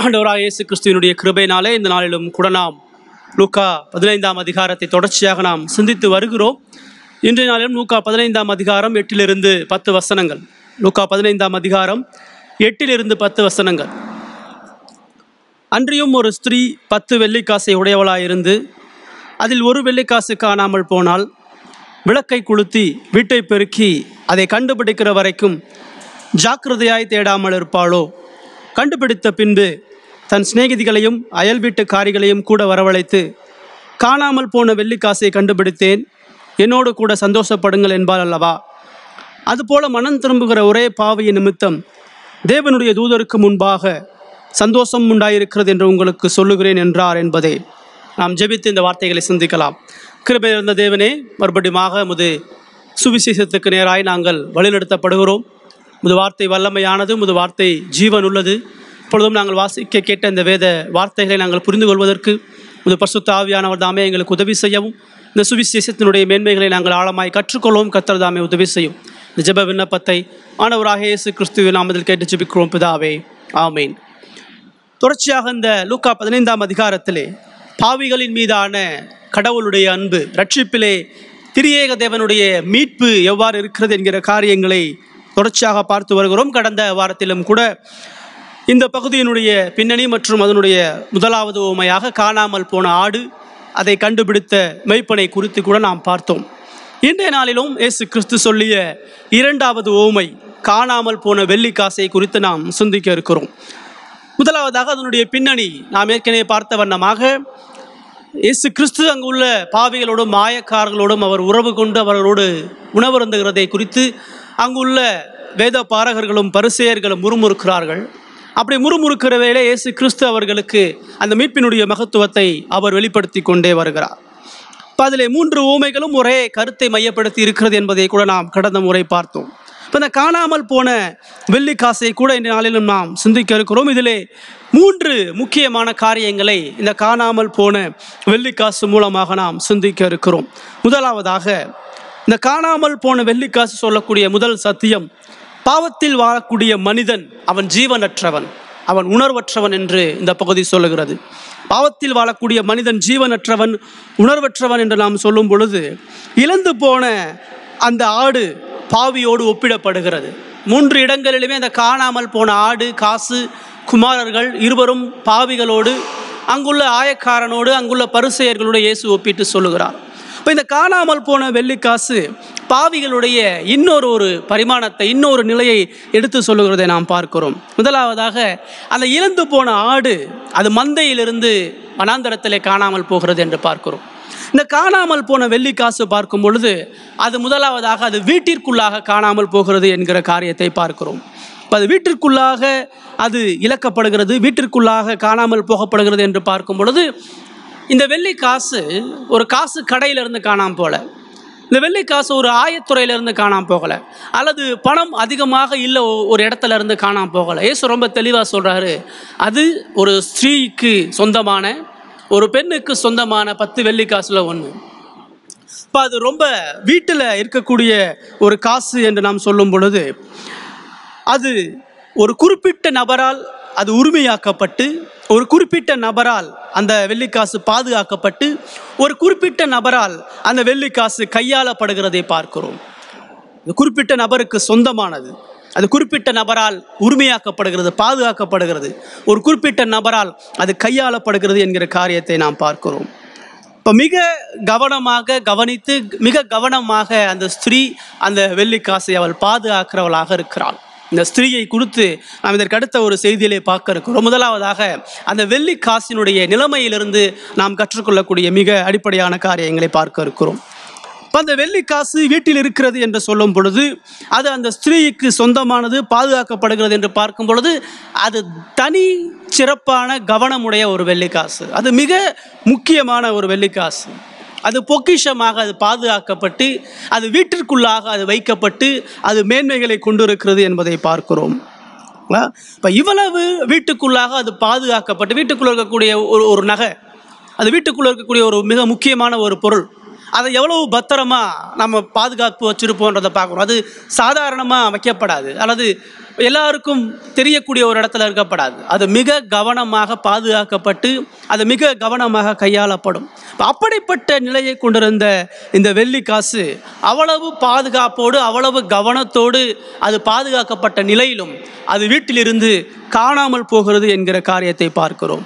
ஆண்டவராக இயேசு கிறிஸ்துவினுடைய கிருபையினாலே இந்த நாளிலும் கூட நாம் லூக்கா பதினைந்தாம் அதிகாரத்தை தொடர்ச்சியாக நாம் சிந்தித்து வருகிறோம் இன்றைய நாளிலும் லூக்கா பதினைந்தாம் அதிகாரம் எட்டிலிருந்து பத்து வசனங்கள் லூக்கா பதினைந்தாம் அதிகாரம் எட்டிலிருந்து பத்து வசனங்கள் அன்றியும் ஒரு ஸ்திரீ பத்து வெள்ளிக்காசை உடையவளாயிருந்து அதில் ஒரு வெள்ளிக்காசு காணாமல் போனால் விளக்கை கொளுத்தி வீட்டை பெருக்கி அதை கண்டுபிடிக்கிற வரைக்கும் ஜாக்கிரதையாய் தேடாமல் இருப்பாளோ கண்டுபிடித்த பின்பு தன் சிநேகிதிகளையும் அயல் வீட்டுக்காரிகளையும் கூட வரவழைத்து காணாமல் போன வெள்ளிக்காசை கண்டுபிடித்தேன் என்னோடு கூட சந்தோஷப்படுங்கள் என்பாள் அல்லவா அதுபோல மனம் திரும்புகிற ஒரே பாவியின் நிமித்தம் தேவனுடைய தூதருக்கு முன்பாக சந்தோஷம் உண்டாயிருக்கிறது என்று உங்களுக்கு சொல்லுகிறேன் என்றார் என்பதை நாம் ஜெபித்து இந்த வார்த்தைகளை சிந்திக்கலாம் கிருபை இருந்த தேவனே மறுபடியுமாக முது சுவிசேஷத்துக்கு நேராய் நாங்கள் வழிநடத்தப்படுகிறோம் முது வார்த்தை வல்லமையானது முது வார்த்தை ஜீவன் உள்ளது இப்பொழுதும் நாங்கள் வாசிக்க கேட்ட இந்த வேத வார்த்தைகளை நாங்கள் புரிந்து கொள்வதற்கு முது பரிசுத்த ஆவியானவர் தாமே எங்களுக்கு உதவி செய்யவும் இந்த சுவிசேஷத்தினுடைய மேன்மைகளை நாங்கள் ஆழமாய் கற்றுக்கொள்ளவும் கத்தர் தாமே உதவி செய்யும் இந்த ஜெப விண்ணப்பத்தை ஆண்டவராக இயேசு கிறிஸ்துவின் நாமத்தில் கேட்டு ஜெபிக்கிறோம் பிதாவே ஆமீன் தொடர்ச்சியாக இந்த லூக்கா பதினைந்தாம் அதிகாரத்திலே பாவிகளின் மீதான கடவுளுடைய அன்பு ரட்சிப்பிலே திரியேக தேவனுடைய மீட்பு எவ்வாறு இருக்கிறது என்கிற காரியங்களை தொடர்ச்சியாக பார்த்து வருகிறோம் கடந்த வாரத்திலும் கூட இந்த பகுதியினுடைய பின்னணி மற்றும் அதனுடைய முதலாவது உமையாக காணாமல் போன ஆடு அதை கண்டுபிடித்த மெய்ப்பனை குறித்து கூட நாம் பார்த்தோம் இன்றைய நாளிலும் இயேசு கிறிஸ்து சொல்லிய இரண்டாவது ஓமை காணாமல் போன வெள்ளிக்காசை குறித்து நாம் சிந்திக்க இருக்கிறோம் முதலாவதாக அதனுடைய பின்னணி நாம் ஏற்கனவே பார்த்த வண்ணமாக இயேசு கிறிஸ்து அங்கு உள்ள பாவிகளோடும் மாயக்காரர்களோடும் அவர் உறவு கொண்டு அவர்களோடு உணவருந்துகிறதை குறித்து அங்குள்ள வேத பாரகர்களும் பரிசெயர்களும் முறுமுறுக்கிறார்கள் அப்படி முறுமுறுக்கிற வேளை இயேசு கிறிஸ்து அவர்களுக்கு அந்த மீட்பினுடைய மகத்துவத்தை அவர் வெளிப்படுத்தி கொண்டே வருகிறார் இப்போ அதில் மூன்று ஊமைகளும் ஒரே கருத்தை மையப்படுத்தி இருக்கிறது என்பதை கூட நாம் கடந்த முறை பார்த்தோம் இப்போ இந்த காணாமல் போன வெள்ளிக்காசை கூட இந்த நாளிலும் நாம் சிந்திக்க இருக்கிறோம் இதிலே மூன்று முக்கியமான காரியங்களை இந்த காணாமல் போன வெள்ளிக்காசு மூலமாக நாம் சிந்திக்க இருக்கிறோம் முதலாவதாக இந்த காணாமல் போன வெள்ளிக்காசு சொல்லக்கூடிய முதல் சத்தியம் பாவத்தில் வாழக்கூடிய மனிதன் அவன் ஜீவனற்றவன் அவன் உணர்வற்றவன் என்று இந்த பகுதி சொல்லுகிறது பாவத்தில் வாழக்கூடிய மனிதன் ஜீவனற்றவன் உணர்வற்றவன் என்று நாம் சொல்லும் பொழுது இழந்து போன அந்த ஆடு பாவியோடு ஒப்பிடப்படுகிறது மூன்று இடங்களிலுமே அந்த காணாமல் போன ஆடு காசு குமாரர்கள் இருவரும் பாவிகளோடு அங்குள்ள ஆயக்காரனோடு அங்குள்ள பரிசெயர்களோடு இயேசு ஒப்பிட்டு சொல்லுகிறார் இப்போ இந்த காணாமல் போன வெள்ளிக்காசு பாவிகளுடைய இன்னொரு ஒரு பரிமாணத்தை இன்னொரு நிலையை எடுத்து சொல்லுகிறதை நாம் பார்க்கிறோம் முதலாவதாக அந்த இழந்து போன ஆடு அது மந்தையிலிருந்து வனாந்தரத்திலே காணாமல் போகிறது என்று பார்க்கிறோம் இந்த காணாமல் போன வெள்ளிக்காசு பார்க்கும் பொழுது அது முதலாவதாக அது வீட்டிற்குள்ளாக காணாமல் போகிறது என்கிற காரியத்தை பார்க்கிறோம் இப்போ அது வீட்டிற்குள்ளாக அது இழக்கப்படுகிறது வீட்டிற்குள்ளாக காணாமல் போகப்படுகிறது என்று பார்க்கும் பொழுது இந்த வெள்ளி காசு ஒரு காசு கடையிலிருந்து காணாமல் போகல இந்த வெள்ளி காசு ஒரு ஆயத்துறையிலிருந்து காணாமல் போகலை அல்லது பணம் அதிகமாக இல்லை ஒரு இடத்துல இருந்து காணாமல் போகலை ஏசு ரொம்ப தெளிவாக சொல்கிறாரு அது ஒரு ஸ்திரீக்கு சொந்தமான ஒரு பெண்ணுக்கு சொந்தமான பத்து வெள்ளி காசில் ஒன்று இப்போ அது ரொம்ப வீட்டில் இருக்கக்கூடிய ஒரு காசு என்று நாம் சொல்லும் பொழுது அது ஒரு குறிப்பிட்ட நபரால் அது உரிமையாக்கப்பட்டு ஒரு குறிப்பிட்ட நபரால் அந்த வெள்ளிக்காசு பாதுகாக்கப்பட்டு ஒரு குறிப்பிட்ட நபரால் அந்த வெள்ளிக்காசு கையாளப்படுகிறதை பார்க்கிறோம் இது குறிப்பிட்ட நபருக்கு சொந்தமானது அது குறிப்பிட்ட நபரால் உரிமையாக்கப்படுகிறது பாதுகாக்கப்படுகிறது ஒரு குறிப்பிட்ட நபரால் அது கையாளப்படுகிறது என்கிற காரியத்தை நாம் பார்க்கிறோம் இப்போ மிக கவனமாக கவனித்து மிக கவனமாக அந்த ஸ்திரீ அந்த வெள்ளிக்காசை அவள் பாதுகாக்கிறவளாக இருக்கிறாள் இந்த ஸ்திரீயை குறித்து நாம் இதற்கு அடுத்த ஒரு செய்தியிலே பார்க்க இருக்கிறோம் முதலாவதாக அந்த வெள்ளி காசினுடைய நிலைமையிலிருந்து நாம் கற்றுக்கொள்ளக்கூடிய மிக அடிப்படையான காரியங்களை பார்க்க இருக்கிறோம் இப்போ அந்த வெள்ளி காசு வீட்டில் இருக்கிறது என்று சொல்லும் பொழுது அது அந்த ஸ்திரீக்கு சொந்தமானது பாதுகாக்கப்படுகிறது என்று பார்க்கும் பொழுது அது தனி சிறப்பான கவனமுடைய ஒரு வெள்ளிக்காசு அது மிக முக்கியமான ஒரு வெள்ளிக்காசு அது பொக்கிஷமாக அது பாதுகாக்கப்பட்டு அது வீட்டிற்குள்ளாக அது வைக்கப்பட்டு அது மேன்மைகளை கொண்டிருக்கிறது என்பதை பார்க்கிறோம் இப்போ இவ்வளவு வீட்டுக்குள்ளாக அது பாதுகாக்கப்பட்டு வீட்டுக்குள்ளே இருக்கக்கூடிய ஒரு ஒரு நகை அது வீட்டுக்குள்ளே இருக்கக்கூடிய ஒரு மிக முக்கியமான ஒரு பொருள் அதை எவ்வளவு பத்திரமா நம்ம பாதுகாப்பு வச்சுருப்போன்றதை பார்க்குறோம் அது சாதாரணமாக வைக்கப்படாது அல்லது எல்லாருக்கும் தெரியக்கூடிய ஒரு இடத்துல இருக்கப்படாது அது மிக கவனமாக பாதுகாக்கப்பட்டு அது மிக கவனமாக கையாளப்படும் இப்ப அப்படிப்பட்ட நிலையை கொண்டிருந்த இந்த வெள்ளி காசு அவ்வளவு பாதுகாப்போடு அவ்வளவு கவனத்தோடு அது பாதுகாக்கப்பட்ட நிலையிலும் அது வீட்டிலிருந்து காணாமல் போகிறது என்கிற காரியத்தை பார்க்கிறோம்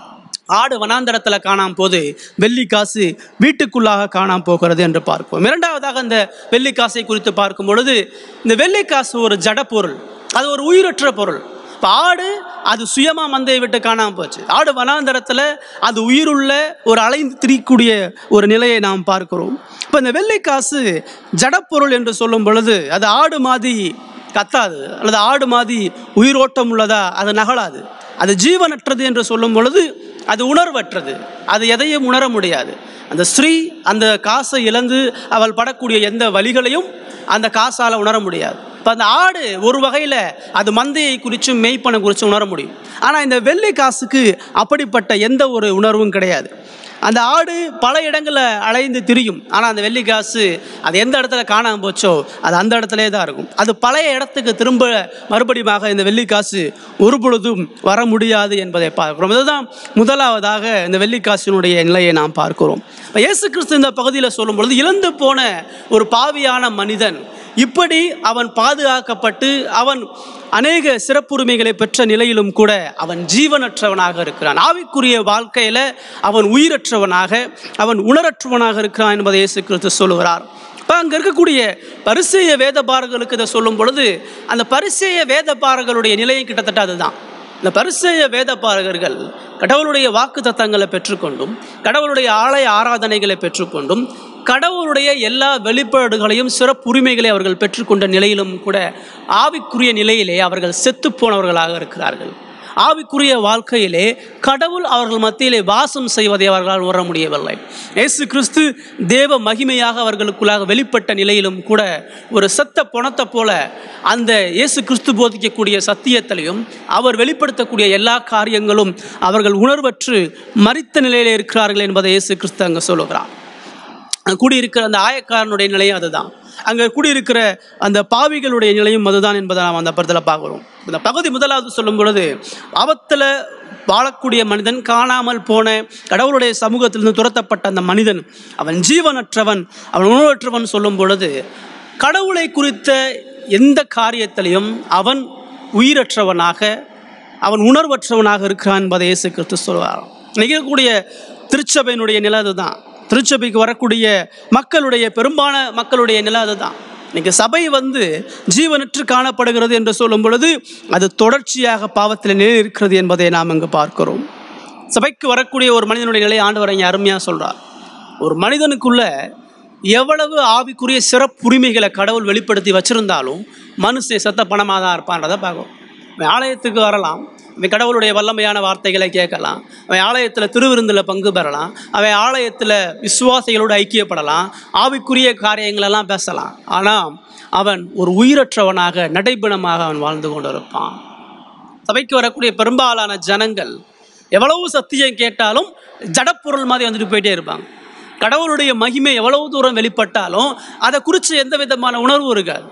ஆடு வனாந்தரத்தில் காணாம போது வெள்ளி காசு வீட்டுக்குள்ளாக காணாம போகிறது என்று பார்ப்போம் இரண்டாவதாக இந்த வெள்ளி காசை குறித்து பார்க்கும் பொழுது இந்த வெள்ளி காசு ஒரு ஜட பொருள் அது ஒரு உயிரற்ற பொருள் இப்போ ஆடு அது சுயமாக மந்தையை விட்டு காணாமல் போச்சு ஆடு வனாந்தரத்தில் அது உயிருள்ள ஒரு அலைந்து திரிக்கூடிய ஒரு நிலையை நாம் பார்க்கிறோம் இப்போ இந்த வெள்ளி காசு ஜடப்பொருள் என்று சொல்லும் பொழுது அது ஆடு மாதிரி கத்தாது அல்லது ஆடு மாதிரி உயிரோட்டம் உள்ளதா அது நகலாது அது ஜீவனற்றது என்று சொல்லும் பொழுது அது உணர்வற்றது அது எதையும் உணர முடியாது அந்த ஸ்ரீ அந்த காசை இழந்து அவள் படக்கூடிய எந்த வழிகளையும் அந்த காசால் உணர முடியாது இப்போ அந்த ஆடு ஒரு வகையில் அது மந்தையை குறித்தும் மெய்ப்பனை குறித்தும் உணர முடியும் ஆனால் இந்த வெள்ளி காசுக்கு அப்படிப்பட்ட எந்த ஒரு உணர்வும் கிடையாது அந்த ஆடு பல இடங்களில் அலைந்து திரியும் ஆனால் அந்த வெள்ளி காசு அது எந்த இடத்துல காணாமல் போச்சோ அது அந்த இடத்துலே தான் இருக்கும் அது பழைய இடத்துக்கு திரும்ப மறுபடியுமாக இந்த வெள்ளி காசு ஒரு பொழுதும் வர முடியாது என்பதை பார்க்கிறோம் இதுதான் முதலாவதாக இந்த வெள்ளி காசினுடைய நிலையை நாம் பார்க்கிறோம் இப்ப இயேசு கிறிஸ்து இந்த பகுதியில் சொல்லும் பொழுது இழந்து போன ஒரு பாவியான மனிதன் இப்படி அவன் பாதுகாக்கப்பட்டு அவன் அநேக சிறப்புரிமைகளை பெற்ற நிலையிலும் கூட அவன் ஜீவனற்றவனாக இருக்கிறான் ஆவிக்குரிய வாழ்க்கையில் அவன் உயிரற்றவனாக அவன் உணரற்றவனாக இருக்கிறான் என்பதை இயேசு கிறிஸ்து சொல்லுகிறார் இப்போ அங்கே இருக்கக்கூடிய பரிசேய வேதபாரர்களுக்கு இதை சொல்லும் பொழுது அந்த பரிசேய வேதபாரர்களுடைய நிலையும் கிட்டத்தட்ட அதுதான் இந்த பரிசேய வேதபாரகர்கள் கடவுளுடைய வாக்கு தத்தங்களை பெற்றுக்கொண்டும் கடவுளுடைய ஆலய ஆராதனைகளை பெற்றுக்கொண்டும் கடவுளுடைய எல்லா வெளிப்பாடுகளையும் சிறப்புரிமைகளை அவர்கள் பெற்றுக்கொண்ட நிலையிலும் கூட ஆவிக்குரிய நிலையிலே அவர்கள் செத்து போனவர்களாக இருக்கிறார்கள் ஆவிக்குரிய வாழ்க்கையிலே கடவுள் அவர்கள் மத்தியிலே வாசம் செய்வதை அவர்களால் உணர முடியவில்லை இயேசு கிறிஸ்து தேவ மகிமையாக அவர்களுக்குள்ளாக வெளிப்பட்ட நிலையிலும் கூட ஒரு செத்த பொணத்தை போல அந்த இயேசு கிறிஸ்து போதிக்கக்கூடிய சத்தியத்திலையும் அவர் வெளிப்படுத்தக்கூடிய எல்லா காரியங்களும் அவர்கள் உணர்வற்று மறித்த நிலையிலே இருக்கிறார்கள் என்பதை இயேசு கிறிஸ்து அங்கே சொல்லுகிறார் அங்க கூடியிருக்கிற அந்த ஆயக்காரனுடைய நிலையும் அதுதான் அங்கே கூடியிருக்கிற அந்த பாவிகளுடைய நிலையும் அதுதான் என்பதை நாம் அந்த படத்தில் பார்க்குறோம் இந்த பகுதி முதலாவது சொல்லும் பொழுது ஆபத்தில் வாழக்கூடிய மனிதன் காணாமல் போன கடவுளுடைய சமூகத்திலிருந்து துரத்தப்பட்ட அந்த மனிதன் அவன் ஜீவனற்றவன் அவன் உணர்வற்றவன் சொல்லும் பொழுது கடவுளை குறித்த எந்த காரியத்திலையும் அவன் உயிரற்றவனாக அவன் உணர்வற்றவனாக இருக்கிறான் என்பதை இயேசு கிறிஸ்து சொல்வார் நிகழக்கூடிய திருச்சபையினுடைய நிலை அதுதான் திருச்சபைக்கு வரக்கூடிய மக்களுடைய பெரும்பாலான மக்களுடைய நிலை அதுதான் இன்னைக்கு சபை வந்து ஜீவனற்று காணப்படுகிறது என்று சொல்லும் பொழுது அது தொடர்ச்சியாக பாவத்தில் நிலை இருக்கிறது என்பதை நாம் இங்கு பார்க்கிறோம் சபைக்கு வரக்கூடிய ஒரு மனிதனுடைய நிலை ஆண்டவர் இங்கே அருமையாக சொல்கிறார் ஒரு மனிதனுக்குள்ள எவ்வளவு ஆவிக்குரிய சிறப்புரிமைகளை கடவுள் வெளிப்படுத்தி வச்சிருந்தாலும் மனுஷன் செத்த பணமாக தான் இருப்பான்றதை பார்க்கும் அவன் ஆலயத்துக்கு வரலாம் அவன் கடவுளுடைய வல்லமையான வார்த்தைகளை கேட்கலாம் அவன் ஆலயத்தில் திருவிருந்தில் பங்கு பெறலாம் அவன் ஆலயத்தில் விசுவாசிகளோடு ஐக்கியப்படலாம் ஆவிக்குரிய காரியங்களெல்லாம் பேசலாம் ஆனால் அவன் ஒரு உயிரற்றவனாக நடைபெணமாக அவன் வாழ்ந்து கொண்டிருப்பான் சபைக்கு வரக்கூடிய பெரும்பாலான ஜனங்கள் எவ்வளவு சத்தியம் கேட்டாலும் ஜடப்பொருள் மாதிரி வந்துட்டு போயிட்டே இருப்பாங்க கடவுளுடைய மகிமை எவ்வளவு தூரம் வெளிப்பட்டாலும் அதை குறித்து எந்த விதமான உணர்வு இருக்காது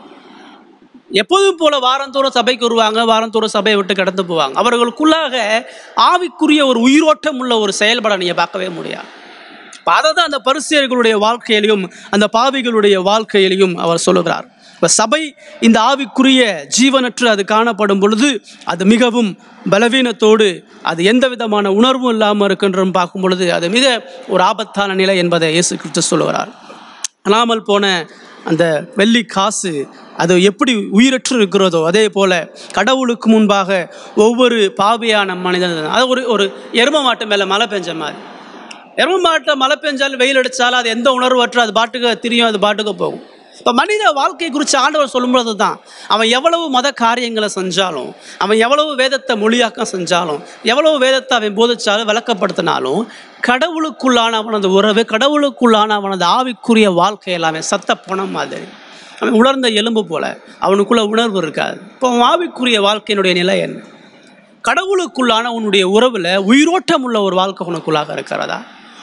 எப்போதும் போல வாரந்தோறும் சபைக்கு வருவாங்க வாரந்தோறும் சபையை விட்டு கடந்து போவாங்க அவர்களுக்குள்ளாக ஆவிக்குரிய ஒரு உயிரோட்டம் உள்ள ஒரு செயல்பட நீங்கள் பார்க்கவே முடியாது இப்போ அதை தான் அந்த பரிசியர்களுடைய வாழ்க்கையிலையும் அந்த பாவிகளுடைய வாழ்க்கையிலையும் அவர் சொல்லுகிறார் இப்போ சபை இந்த ஆவிக்குரிய ஜீவனற்று அது காணப்படும் பொழுது அது மிகவும் பலவீனத்தோடு அது எந்த விதமான உணர்வும் இல்லாமல் இருக்கின்றோம் பார்க்கும் பொழுது அது மிக ஒரு ஆபத்தான நிலை என்பதை இயேசு கிறிஸ்து சொல்லுகிறார் காணாமல் போன அந்த வெள்ளி காசு அது எப்படி உயிரற்று இருக்கிறதோ அதே போல கடவுளுக்கு முன்பாக ஒவ்வொரு பாவியான மனிதன் அது ஒரு ஒரு எரும மாட்டு மேலே மழை பெஞ்ச மாதிரி எரும மாட்டை மழை பெஞ்சாலும் வெயில் அடித்தாலும் அது எந்த உணர்வற்ற அது பாட்டுக்கு திரியும் அது பாட்டுக்கு போகும் இப்போ மனித வாழ்க்கை குறித்து ஆண்டவர் சொல்லும்பொழுது தான் அவன் எவ்வளவு மத காரியங்களை செஞ்சாலும் அவன் எவ்வளவு வேதத்தை மொழியாக்கம் செஞ்சாலும் எவ்வளவு வேதத்தை அவன் போதிச்சாலும் விளக்கப்படுத்தினாலும் கடவுளுக்குள்ளான அவனது உறவு கடவுளுக்குள்ளான அவனது ஆவிக்குரிய வாழ்க்கையில் அவன் சத்த பணம் மாதிரி அவன் உணர்ந்த எலும்பு போல அவனுக்குள்ள உணர்வு இருக்காது இப்போ அவன் ஆவிக்குரிய வாழ்க்கையினுடைய நிலை என்ன கடவுளுக்குள்ளான உன்னுடைய உறவில் உயிரோட்டம் உள்ள ஒரு வாழ்க்கை உனக்குள்ளாக இருக்கிறதா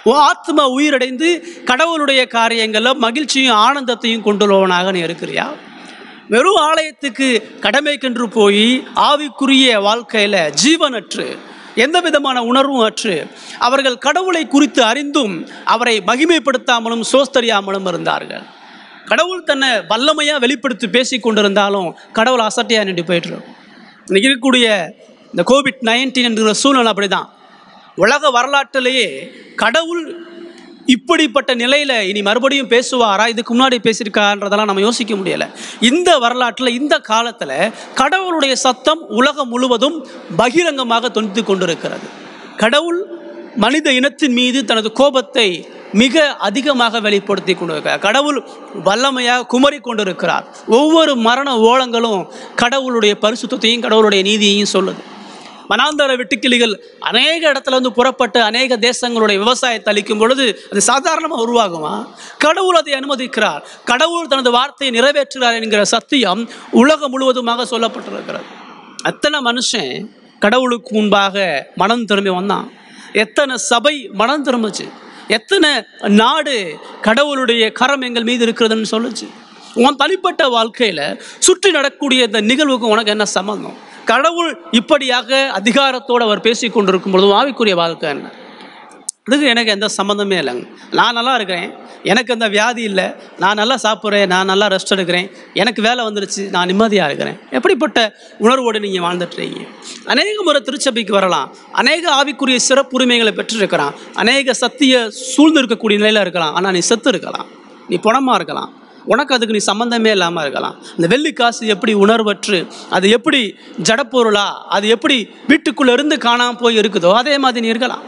உன் ஆத்மா உயிரடைந்து கடவுளுடைய காரியங்களில் மகிழ்ச்சியும் ஆனந்தத்தையும் கொண்டுள்ளவனாக நீ இருக்கிறியா வெறும் ஆலயத்துக்கு கடமைக்கென்று போய் ஆவிக்குரிய வாழ்க்கையில் ஜீவனற்று எந்த விதமான உணர்வும் அற்று அவர்கள் கடவுளை குறித்து அறிந்தும் அவரை மகிமைப்படுத்தாமலும் சோஸ்தரியாமலும் இருந்தார்கள் கடவுள் தன்னை வல்லமையாக வெளிப்படுத்தி பேசி கொண்டிருந்தாலும் கடவுள் அசட்டையாக நின்று போயிட்டு இன்னைக்கு இருக்கக்கூடிய இந்த கோவிட் நைன்டீன் என்கிற சூழ்நிலை அப்படிதான் உலக வரலாற்றிலேயே கடவுள் இப்படிப்பட்ட நிலையில் இனி மறுபடியும் பேசுவாரா இதுக்கு முன்னாடி பேசியிருக்கான்றதெல்லாம் நம்ம யோசிக்க முடியலை இந்த வரலாற்றில் இந்த காலத்தில் கடவுளுடைய சத்தம் உலகம் முழுவதும் பகிரங்கமாக தொனித்து கொண்டிருக்கிறது கடவுள் மனித இனத்தின் மீது தனது கோபத்தை மிக அதிகமாக வெளிப்படுத்தி கொண்டிருக்கிறார் கடவுள் வல்லமையாக குமரி கொண்டிருக்கிறார் ஒவ்வொரு மரண ஓலங்களும் கடவுளுடைய பரிசுத்தத்தையும் கடவுளுடைய நீதியையும் சொல்லுது மனாந்தர வெட்டுக்கிளிகள் அநேக இடத்துல வந்து புறப்பட்டு அநேக தேசங்களுடைய விவசாயத்தை அளிக்கும் பொழுது அது சாதாரணமாக உருவாகுமா கடவுள் அதை அனுமதிக்கிறார் கடவுள் தனது வார்த்தையை நிறைவேற்றுகிறார் என்கிற சத்தியம் உலகம் முழுவதுமாக சொல்லப்பட்டிருக்கிறது அத்தனை மனுஷன் கடவுளுக்கு முன்பாக மனம் திரும்பி வந்தான் எத்தனை சபை மனம் திரும்புச்சு எத்தனை நாடு கடவுளுடைய கரம் எங்கள் மீது இருக்கிறதுன்னு சொல்லுச்சு உன் தனிப்பட்ட வாழ்க்கையில் சுற்றி நடக்கக்கூடிய இந்த நிகழ்வுக்கு உனக்கு என்ன சம்மந்தம் கடவுள் இப்படியாக அதிகாரத்தோடு அவர் பேசி கொண்டிருக்கும் பொழுதும் ஆவிக்குரிய வாழ்க்கை என்ன இதுக்கு எனக்கு எந்த சம்மந்தமே இல்லைங்க நான் நல்லா இருக்கிறேன் எனக்கு அந்த வியாதி இல்லை நான் நல்லா சாப்பிட்றேன் நான் நல்லா ரெஸ்ட் எடுக்கிறேன் எனக்கு வேலை வந்துடுச்சு நான் நிம்மதியாக இருக்கிறேன் எப்படிப்பட்ட உணர்வோடு நீங்கள் வாழ்ந்துட்டுறீங்க அநேக முறை திருச்சபைக்கு வரலாம் அநேக ஆவிக்குரிய சிறப்புரிமைகளை பெற்றிருக்கிறான் அநேக சத்திய சூழ்ந்து இருக்கக்கூடிய நிலையில் இருக்கலாம் ஆனால் நீ செத்து இருக்கலாம் நீ புணமாக இருக்கலாம் உனக்கு அதுக்கு நீ சம்மந்தமே இல்லாமல் இருக்கலாம் இந்த வெள்ளி காசு எப்படி உணர்வற்று அது எப்படி ஜடப்பொருளா அது எப்படி வீட்டுக்குள்ளே இருந்து காணாமல் போய் இருக்குதோ அதே மாதிரி நீ இருக்கலாம்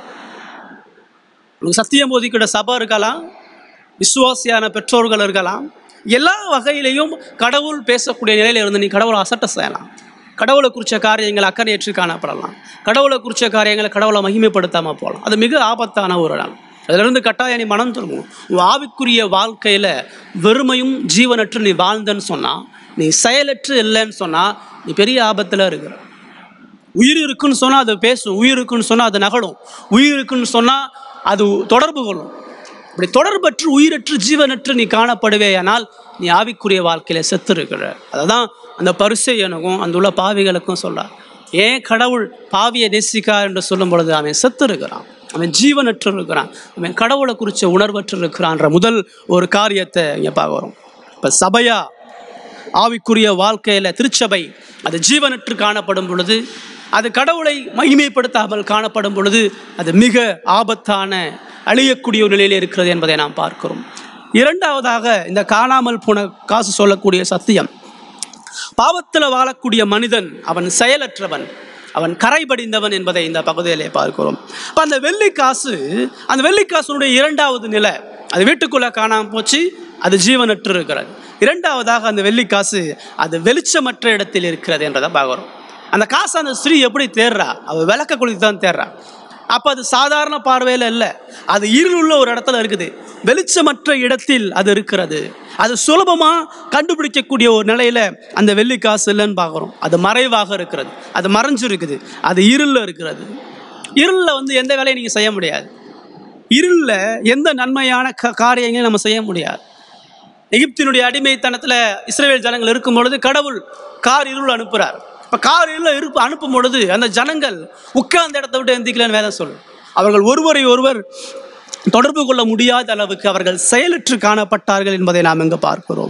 உனக்கு சத்தியம் போதிக்கிற சபை இருக்கலாம் விசுவாசியான பெற்றோர்கள் இருக்கலாம் எல்லா வகையிலையும் கடவுள் பேசக்கூடிய நிலையில் இருந்து நீ கடவுளை அசட்ட செய்யலாம் கடவுளை குறித்த காரியங்கள் அக்கறையற்று காணப்படலாம் கடவுளை குறித்த காரியங்களை கடவுளை மகிமைப்படுத்தாமல் போகலாம் அது மிக ஆபத்தான ஒரு இடம் அதிலிருந்து கட்டாயம் நீ மனம் திரும்பும் உன் ஆவிக்குரிய வாழ்க்கையில் வெறுமையும் ஜீவனற்று நீ வாழ்ந்தன்னு சொன்னால் நீ செயலற்று இல்லைன்னு சொன்னால் நீ பெரிய ஆபத்தில் இருக்கிற உயிர் இருக்குன்னு சொன்னால் அது பேசும் உயிர் இருக்குன்னு சொன்னால் அது நகலும் உயிர் இருக்குன்னு சொன்னால் அது தொடர்பு கொள்ளும் இப்படி தொடர்பற்று உயிரற்று ஜீவனற்று நீ காணப்படுவேயானால் நீ ஆவிக்குரிய வாழ்க்கையில் செத்து இருக்கிற அதை தான் அந்த பரிசெயனுக்கும் அந்த உள்ள பாவிகளுக்கும் சொல்கிறார் ஏன் கடவுள் பாவியை நேசிக்கார் என்று சொல்லும் பொழுது அவன் செத்து இருக்கிறான் அவன் ஜீவனற்று இருக்கிறான் அவன் கடவுளை குறித்த உணர்வற்று இருக்கிறான்ற முதல் ஒரு காரியத்தை இங்கே பார்க்குறோம் இப்போ சபையா ஆவிக்குரிய வாழ்க்கையில் திருச்சபை அது ஜீவனற்று காணப்படும் பொழுது அது கடவுளை மகிமைப்படுத்தாமல் காணப்படும் பொழுது அது மிக ஆபத்தான அழியக்கூடிய ஒரு நிலையில் இருக்கிறது என்பதை நாம் பார்க்கிறோம் இரண்டாவதாக இந்த காணாமல் போன காசு சொல்லக்கூடிய சத்தியம் பாவத்தில் வாழக்கூடிய மனிதன் அவன் செயலற்றவன் அவன் கரைபடிந்தவன் என்பதை இந்த பகுதியிலே பார்க்கிறோம் அப்போ அந்த வெள்ளி காசு அந்த வெள்ளி காசுனுடைய இரண்டாவது நிலை அது வீட்டுக்குள்ளே காணாமல் போச்சு அது ஜீவனற்று இருக்கிறது இரண்டாவதாக அந்த வெள்ளி காசு அது வெளிச்சமற்ற இடத்தில் இருக்கிறது என்றதை பார்க்குறோம் அந்த காசு அந்த ஸ்திரீ எப்படி தேடுறா அவள் விளக்க குளித்து தான் தேடுறா அப்போ அது சாதாரண பார்வையில் இல்லை அது இருளுள்ள ஒரு இடத்துல இருக்குது வெளிச்சமற்ற இடத்தில் அது இருக்கிறது அது சுலபமாக கண்டுபிடிக்கக்கூடிய ஒரு நிலையில் அந்த வெள்ளி காசு இல்லைன்னு பார்க்குறோம் அது மறைவாக இருக்கிறது அது மறைஞ்சு இருக்குது அது இருளில் இருக்கிறது இருளில் வந்து எந்த வேலையும் நீங்கள் செய்ய முடியாது இருளில் எந்த நன்மையான க காரியங்களையும் நம்ம செய்ய முடியாது எகிப்தினுடைய அடிமைத்தனத்தில் இஸ்ரேல் ஜனங்கள் இருக்கும் பொழுது கடவுள் கார் இருள் அனுப்புகிறார் இப்போ கார் இருள் இருப்பு அனுப்பும் பொழுது அந்த ஜனங்கள் உட்கார்ந்த இடத்த விட்டு எந்திக்கலன்னு வேதம் சொல்லு அவர்கள் ஒருவரை ஒருவர் தொடர்பு கொள்ள முடியாத அளவுக்கு அவர்கள் செயலற்று காணப்பட்டார்கள் என்பதை நாம் இங்கே பார்க்கிறோம்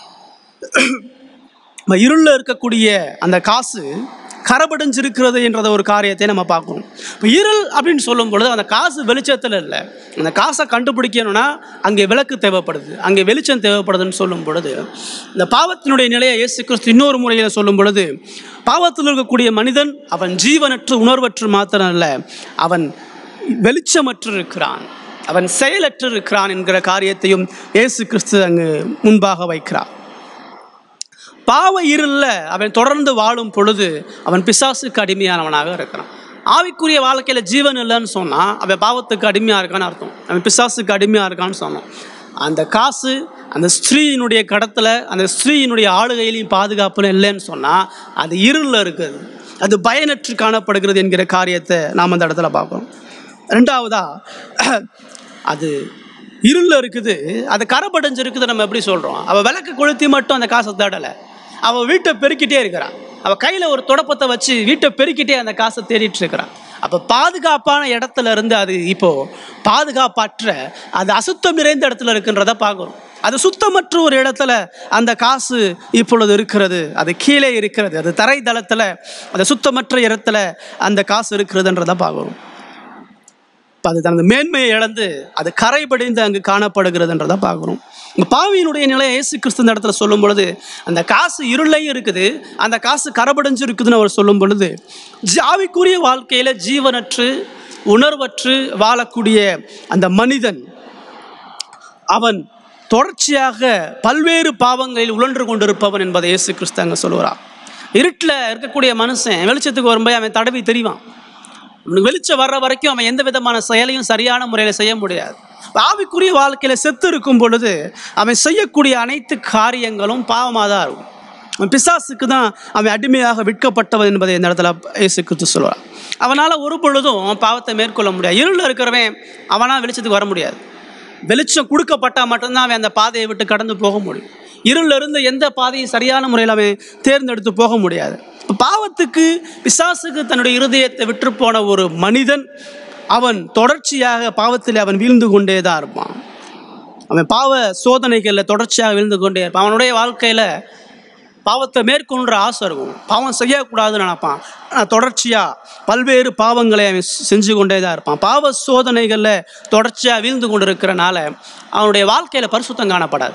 இருளில் இருக்கக்கூடிய அந்த காசு கரபடைஞ்சிருக்கிறது என்றத ஒரு காரியத்தை நம்ம பார்க்கணும் இப்போ இருள் அப்படின்னு சொல்லும் பொழுது அந்த காசு வெளிச்சத்தில் இல்லை அந்த காசை கண்டுபிடிக்கணும்னா அங்கே விளக்கு தேவைப்படுது அங்கே வெளிச்சம் தேவைப்படுதுன்னு சொல்லும் பொழுது இந்த பாவத்தினுடைய நிலையை இயேசு கிறிஸ்து இன்னொரு முறையில் சொல்லும் பொழுது பாவத்தில் இருக்கக்கூடிய மனிதன் அவன் ஜீவனற்று உணர்வற்று மாத்திரம் அல்ல அவன் வெளிச்சமற்று இருக்கிறான் அவன் செயலற்று இருக்கிறான் என்கிற காரியத்தையும் இயேசு கிறிஸ்து அங்கு முன்பாக வைக்கிறார் பாவ இருளில் அவன் தொடர்ந்து வாழும் பொழுது அவன் பிசாசுக்கு அடிமையானவனாக இருக்கிறான் ஆவிக்குரிய வாழ்க்கையில் ஜீவன் இல்லைன்னு சொன்னால் அவன் பாவத்துக்கு அடிமையாக இருக்கான்னு அர்த்தம் அவன் பிசாசுக்கு அடிமையாக இருக்கான்னு சொன்னான் அந்த காசு அந்த ஸ்திரீயினுடைய கடத்தில் அந்த ஸ்திரீயினுடைய ஆளுகையிலையும் பாதுகாப்புல இல்லைன்னு சொன்னால் அது இருளில் இருக்குது அது பயனற்று காணப்படுகிறது என்கிற காரியத்தை நாம் அந்த இடத்துல பார்க்குறோம் ரெண்டாவதா அது இருளில் இருக்குது அது கரைபடைஞ்சு இருக்குது நம்ம எப்படி சொல்கிறோம் அவள் விளக்கு கொளுத்தி மட்டும் அந்த காசை தேடலை அவள் வீட்டை பெருக்கிட்டே இருக்கிறான் அவள் கையில் ஒரு தொடப்பத்தை வச்சு வீட்டை பெருக்கிட்டே அந்த காசை தேடிட்டு இருக்கிறான் அப்போ பாதுகாப்பான இடத்துல இருந்து அது இப்போ பாதுகாப்பற்ற அது அசுத்தம் நிறைந்த இடத்துல இருக்குன்றத பார்க்குறோம் அது சுத்தமற்ற ஒரு இடத்துல அந்த காசு இப்பொழுது இருக்கிறது அது கீழே இருக்கிறது அது தரைதளத்தில் அது சுத்தமற்ற இடத்துல அந்த காசு இருக்கிறதுன்றத பார்க்குறோம் இப்போ அது தனது மேன்மையை இழந்து அது கரைபடிந்து அங்கு காணப்படுகிறதுன்றத பார்க்குறோம் இந்த பாவியினுடைய நிலையை இயேசு கிறிஸ்து இந்த இடத்துல சொல்லும் பொழுது அந்த காசு இருளையும் இருக்குது அந்த காசு கரபடைஞ்சு இருக்குதுன்னு அவர் சொல்லும் பொழுது ஜாவிக்குரிய வாழ்க்கையில் ஜீவனற்று உணர்வற்று வாழக்கூடிய அந்த மனிதன் அவன் தொடர்ச்சியாக பல்வேறு பாவங்களில் உழன்று கொண்டிருப்பவன் என்பதை இயேசு கிறிஸ்து அங்கே சொல்லுவார் இருட்டில் இருக்கக்கூடிய மனுஷன் வெளிச்சத்துக்கு வரும்போது அவன் தடவி தெரிவான் அவனுக்கு வெளிச்சம் வர்ற வரைக்கும் அவன் எந்த விதமான செயலையும் சரியான முறையில் செய்ய முடியாது ஆவிக்குரிய வாழ்க்கையில் செத்து இருக்கும் பொழுது அவன் செய்யக்கூடிய அனைத்து காரியங்களும் பாவமாக தான் இருக்கும் அவன் பிசாசுக்கு தான் அவன் அடிமையாக விற்கப்பட்டவன் என்பதை இந்த இடத்துல இயேசு கிறிஸ்து சொல்லுவார் அவனால் ஒரு பொழுதும் பாவத்தை மேற்கொள்ள முடியாது இருளில் இருக்கிறவன் அவனால் வெளிச்சத்துக்கு வர முடியாது வெளிச்சம் கொடுக்கப்பட்டால் மட்டும்தான் அவன் அந்த பாதையை விட்டு கடந்து போக முடியும் இருளில் இருந்து எந்த பாதையும் சரியான முறையில் அவன் தேர்ந்தெடுத்து போக முடியாது இப்போ பாவத்துக்கு பிசாசுக்கு தன்னுடைய இருதயத்தை விற்று போன ஒரு மனிதன் அவன் தொடர்ச்சியாக பாவத்தில் அவன் வீழ்ந்து கொண்டே தான் இருப்பான் அவன் பாவ சோதனைகளில் தொடர்ச்சியாக வீழ்ந்து கொண்டே இருப்பான் அவனுடைய வாழ்க்கையில் பாவத்தை மேற்கொள்கிற ஆசை இருக்கும் பாவம் செய்யக்கூடாதுன்னு நினைப்பான் ஆனால் தொடர்ச்சியாக பல்வேறு பாவங்களை அவன் செஞ்சு கொண்டே தான் இருப்பான் பாவ சோதனைகளில் தொடர்ச்சியாக வீழ்ந்து கொண்டு இருக்கிறனால அவனுடைய வாழ்க்கையில் பரிசுத்தம் காணப்படாது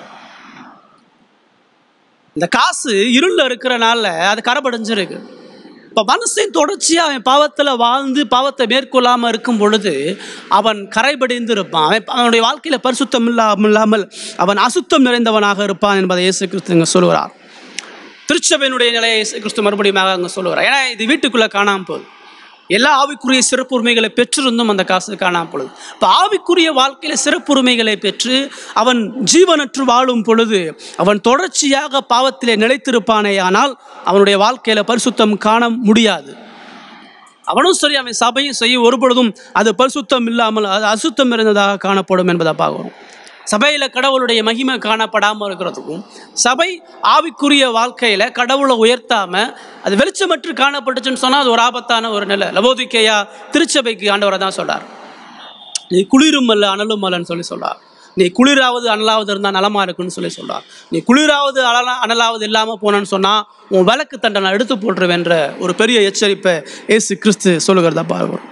இந்த காசு இருளில் இருக்கிறனால அது கரப்படைஞ்சிருக்கு இப்போ மனுஷன் தொடர்ச்சியாக அவன் பாவத்தில் வாழ்ந்து பாவத்தை மேற்கொள்ளாமல் இருக்கும் பொழுது அவன் கரைபடிந்து இருப்பான் அவன் அவனுடைய வாழ்க்கையில் பரிசுத்தம் இல்லாமல் இல்லாமல் அவன் அசுத்தம் நிறைந்தவனாக இருப்பான் என்பதை இயேசு கிறிஸ்து இங்கே சொல்லுகிறார் திருச்சபையினுடைய நிலையை இயேசு கிறிஸ்து மறுபடியும் அங்கே சொல்லுவார் ஏன்னா இது வீட்டுக்குள்ளே காணாமல் போகுது எல்லா ஆவிக்குரிய சிறப்புரிமைகளை பெற்றிருந்தும் அந்த காசு காணாமல் பொழுது இப்போ ஆவிக்குரிய வாழ்க்கையில் சிறப்புரிமைகளை பெற்று அவன் ஜீவனற்று வாழும் பொழுது அவன் தொடர்ச்சியாக பாவத்திலே நிலைத்திருப்பானே ஆனால் அவனுடைய வாழ்க்கையில் பரிசுத்தம் காண முடியாது அவனும் சரி அவன் சபையும் செய்ய ஒரு பொழுதும் அது பரிசுத்தம் இல்லாமல் அது அசுத்தம் இருந்ததாக காணப்படும் என்பதை பார்க்கிறோம் சபையில் கடவுளுடைய மகிமை காணப்படாமல் இருக்கிறதுக்கும் சபை ஆவிக்குரிய வாழ்க்கையில் கடவுளை உயர்த்தாமல் அது வெளிச்சமற்று காணப்பட்டுச்சுன்னு சொன்னால் அது ஒரு ஆபத்தான ஒரு நிலை லவோதிக்கையா திருச்சபைக்கு ஆண்டவரை தான் சொல்றார் நீ குளிரும் அல்ல அனலும் அல்லன்னு சொல்லி சொல்றார் நீ குளிராவது அனலாவது இருந்தால் நலமா இருக்குன்னு சொல்லி சொல்றார் நீ குளிராவது அனலா அனலாவது இல்லாமல் போனேன்னு சொன்னால் உன் விளக்கு தண்டை நான் எடுத்து போட்டுருவேன்ற ஒரு பெரிய எச்சரிப்பை இயேசு கிறிஸ்து சொல்லுகிறதா பார்க்கிறோம்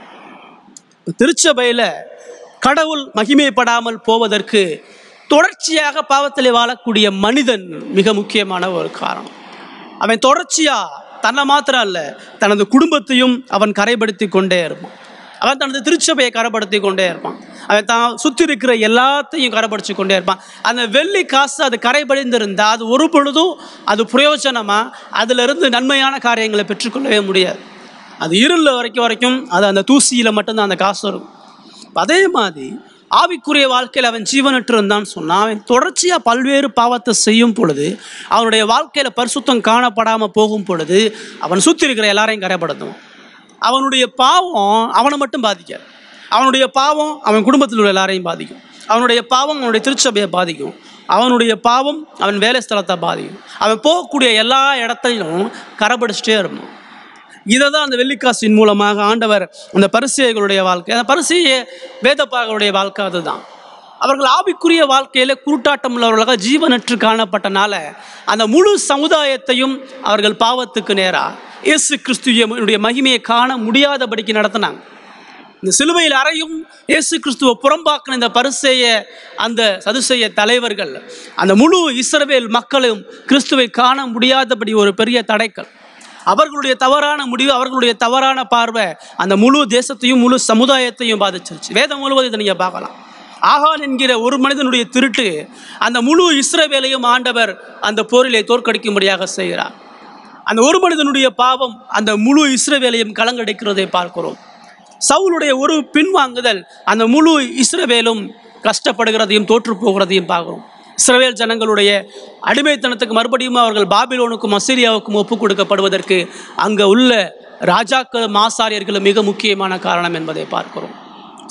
திருச்சபையில் கடவுள் மகிமைப்படாமல் போவதற்கு தொடர்ச்சியாக பாவத்தில் வாழக்கூடிய மனிதன் மிக முக்கியமான ஒரு காரணம் அவன் தொடர்ச்சியாக தன்னை மாத்திரம் அல்ல தனது குடும்பத்தையும் அவன் கரைப்படுத்தி கொண்டே இருப்பான் அவன் தனது திருச்சபையை கரைப்படுத்தி கொண்டே இருப்பான் அவன் தான் சுற்றி இருக்கிற எல்லாத்தையும் கரைப்படுத்தி கொண்டே இருப்பான் அந்த வெள்ளி காசு அது கரைபடிந்திருந்தா அது ஒரு பொழுதும் அது பிரயோஜனமாக அதிலிருந்து நன்மையான காரியங்களை பெற்றுக்கொள்ளவே முடியாது அது இருளில் வரைக்கும் வரைக்கும் அது அந்த தூசியில் மட்டும்தான் அந்த காசு இருக்கும் அதே மாதிரி ஆவிக்குரிய வாழ்க்கையில் அவன் ஜீவனற்று இருந்தான்னு சொன்னால் அவன் தொடர்ச்சியாக பல்வேறு பாவத்தை செய்யும் பொழுது அவனுடைய வாழ்க்கையில் பரிசுத்தம் காணப்படாமல் போகும் பொழுது அவன் சுற்றி இருக்கிற எல்லாரையும் கரைப்படுத்தும் அவனுடைய பாவம் அவனை மட்டும் பாதிக்காது அவனுடைய பாவம் அவன் குடும்பத்தில் உள்ள எல்லாரையும் பாதிக்கும் அவனுடைய பாவம் அவனுடைய திருச்சபையை பாதிக்கும் அவனுடைய பாவம் அவன் வேலை ஸ்தலத்தை பாதிக்கும் அவன் போகக்கூடிய எல்லா இடத்தையும் கரைப்படுச்சிட்டே இருப்பான் இதை தான் அந்த வெள்ளிக்காசின் மூலமாக ஆண்டவர் அந்த பரிசெயர்களுடைய வாழ்க்கை அந்த பரிசெய வேதப்பாகளுடைய வாழ்க்கை அதுதான் அவர்கள் ஆவிக்குரிய வாழ்க்கையில் குருட்டாட்டம் உள்ளவர்களாக ஜீவனற்று காணப்பட்டனால அந்த முழு சமுதாயத்தையும் அவர்கள் பாவத்துக்கு நேராக இயேசு கிறிஸ்துவனுடைய மகிமையை காண முடியாதபடிக்கு நடத்தினாங்க இந்த சிலுவையில் அறையும் இயேசு கிறிஸ்துவை புறம்பாக்கின இந்த பரிசெய அந்த சதுசெய்ய தலைவர்கள் அந்த முழு இஸ்ரவேல் மக்களும் கிறிஸ்துவை காண முடியாதபடி ஒரு பெரிய தடைக்கல் அவர்களுடைய தவறான முடிவு அவர்களுடைய தவறான பார்வை அந்த முழு தேசத்தையும் முழு சமுதாயத்தையும் பாதிச்சிருச்சு வேதம் முழுவதும் இதை நீங்கள் பார்க்கலாம் ஆகான் என்கிற ஒரு மனிதனுடைய திருட்டு அந்த முழு இஸ்ரவேலையும் ஆண்டவர் அந்த போரிலே தோற்கடிக்கும்படியாக செய்கிறார் அந்த ஒரு மனிதனுடைய பாவம் அந்த முழு இஸ்ரவேலையும் கலங்கடிக்கிறதை பார்க்கிறோம் சவுலுடைய ஒரு பின்வாங்குதல் அந்த முழு இஸ்ரவேலும் கஷ்டப்படுகிறதையும் தோற்று போகிறதையும் பார்க்கிறோம் இஸ்ரவேல் ஜனங்களுடைய அடிமைத்தனத்துக்கு மறுபடியும் அவர்கள் பாபிலோனுக்கும் அசிரியாவுக்கும் ஒப்பு கொடுக்கப்படுவதற்கு அங்கே உள்ள ராஜாக்கள் மாசாரியர்கள் மிக முக்கியமான காரணம் என்பதை பார்க்கிறோம்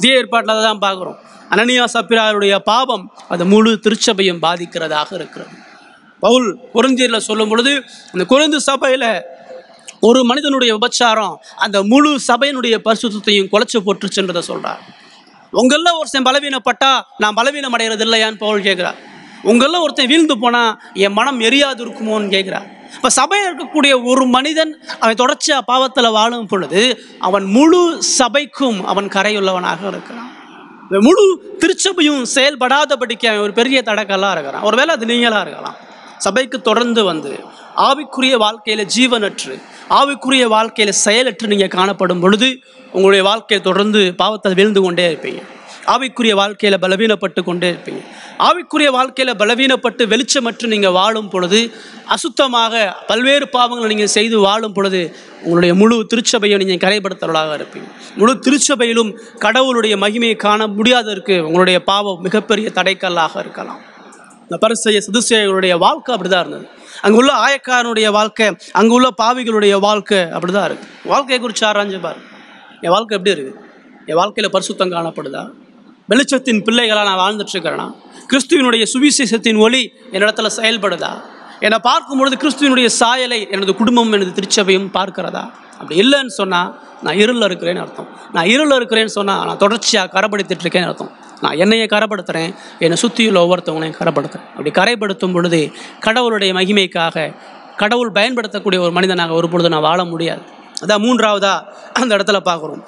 புதிய ஏற்பாட்டில் தான் பார்க்குறோம் அனனியா சப்பிராருடைய பாவம் அது முழு திருச்சபையும் பாதிக்கிறதாக இருக்கிறது பவுல் குருந்தியரில் சொல்லும் பொழுது அந்த குறைந்து சபையில் ஒரு மனிதனுடைய விபச்சாரம் அந்த முழு சபையினுடைய பரிசுத்தையும் குலைச்சு போட்டுருச்சுன்றதை சொல்கிறார் உங்களில் ஒருத்தன் பலவீனப்பட்டா நான் பலவீனம் அடைகிறது இல்லையான்னு பவுல் கேட்குறார் உங்களில் ஒருத்தன் வீழ்ந்து போனால் என் மனம் எரியாது இருக்குமோன்னு கேட்குறார் இப்போ சபையில் இருக்கக்கூடிய ஒரு மனிதன் அவன் தொடர்ச்சியாக பாவத்தில் வாழும் பொழுது அவன் முழு சபைக்கும் அவன் கரையுள்ளவனாக இருக்கிறான் இந்த முழு திருச்சபையும் செயல்படாதபடிக்கு அவன் ஒரு பெரிய தடக்கல்லாக இருக்கிறான் ஒருவேளை அது நீங்களாக இருக்கலாம் சபைக்கு தொடர்ந்து வந்து ஆவிக்குரிய வாழ்க்கையில் ஜீவனற்று ஆவிக்குரிய வாழ்க்கையில் செயலற்று நீங்கள் காணப்படும் பொழுது உங்களுடைய வாழ்க்கையை தொடர்ந்து பாவத்தில் வீழ்ந்து கொண்டே இருப்பீங்க ஆவிக்குரிய வாழ்க்கையில் பலவீனப்பட்டு கொண்டே இருப்பீங்க ஆவிக்குரிய வாழ்க்கையில் பலவீனப்பட்டு வெளிச்சமற்று நீங்கள் வாழும் பொழுது அசுத்தமாக பல்வேறு பாவங்களை நீங்கள் செய்து வாழும் பொழுது உங்களுடைய முழு திருச்சபையை நீங்கள் கரைப்படுத்தவர்களாக இருப்பீங்க முழு திருச்சபையிலும் கடவுளுடைய மகிமையை காண முடியாததற்கு உங்களுடைய பாவம் மிகப்பெரிய தடைக்கல்லாக இருக்கலாம் இந்த பரிசெய சதுசேயர்களுடைய வாழ்க்கை அப்படிதான் இருந்தது அங்கே உள்ள ஆயக்காரனுடைய வாழ்க்கை அங்கே உள்ள பாவிகளுடைய வாழ்க்கை அப்படிதான் இருக்கு வாழ்க்கையை குறித்து ஆராய்ஞ்சு பாரு என் வாழ்க்கை எப்படி இருக்குது என் வாழ்க்கையில் பரிசுத்தம் காணப்படுதா வெளிச்சத்தின் பிள்ளைகளாக நான் வாழ்ந்துட்டு இருக்கிறேனா கிறிஸ்துவனுடைய சுவிசேஷத்தின் ஒளி என்னிடத்துல செயல்படுதா என்னை பார்க்கும் பொழுது கிறிஸ்துவனுடைய சாயலை எனது குடும்பம் எனது திருச்சபையும் பார்க்கிறதா அப்படி இல்லைன்னு சொன்னால் நான் இருளில் இருக்கிறேன்னு அர்த்தம் நான் இருளில் இருக்கிறேன்னு சொன்னால் நான் தொடர்ச்சியாக கரப்படுத்திட்டு இருக்கேன்னு அர்த்தம் நான் என்னையை கரப்படுத்துகிறேன் என்னை சுற்றியுள்ள ஒவ்வொருத்தவங்களையும் கரப்படுத்துகிறேன் அப்படி கரைப்படுத்தும் பொழுது கடவுளுடைய மகிமைக்காக கடவுள் பயன்படுத்தக்கூடிய ஒரு மனிதனாக ஒரு பொழுது நான் வாழ முடியாது அதான் மூன்றாவதா அந்த இடத்துல பார்க்குறோம்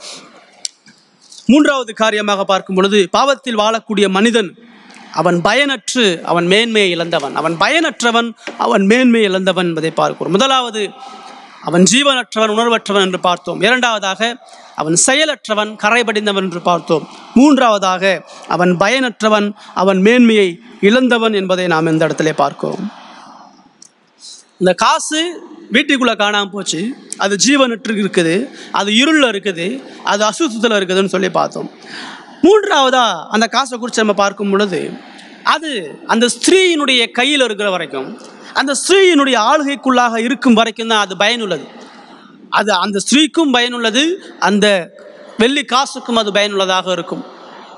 மூன்றாவது காரியமாக பார்க்கும் பொழுது பாவத்தில் வாழக்கூடிய மனிதன் அவன் பயனற்று அவன் மேன்மையை இழந்தவன் அவன் பயனற்றவன் அவன் மேன்மையை இழந்தவன் என்பதை பார்க்கிறோம் முதலாவது அவன் ஜீவனற்றவன் உணர்வற்றவன் என்று பார்த்தோம் இரண்டாவதாக அவன் செயலற்றவன் கரைபடிந்தவன் என்று பார்த்தோம் மூன்றாவதாக அவன் பயனற்றவன் அவன் மேன்மையை இழந்தவன் என்பதை நாம் இந்த இடத்திலே பார்க்கிறோம் இந்த காசு வீட்டுக்குள்ளே காணாமல் போச்சு அது ஜீவனற்று இருக்குது அது இருளில் இருக்குது அது அசுத்தத்தில் இருக்குதுன்னு சொல்லி பார்த்தோம் மூன்றாவதா அந்த காசை குறித்து நம்ம பார்க்கும் பொழுது அது அந்த ஸ்திரீயினுடைய கையில் இருக்கிற வரைக்கும் அந்த ஸ்திரீயினுடைய ஆளுகைக்குள்ளாக இருக்கும் வரைக்கும் தான் அது பயனுள்ளது அது அந்த ஸ்திரீக்கும் பயனுள்ளது அந்த வெள்ளி காசுக்கும் அது பயனுள்ளதாக இருக்கும்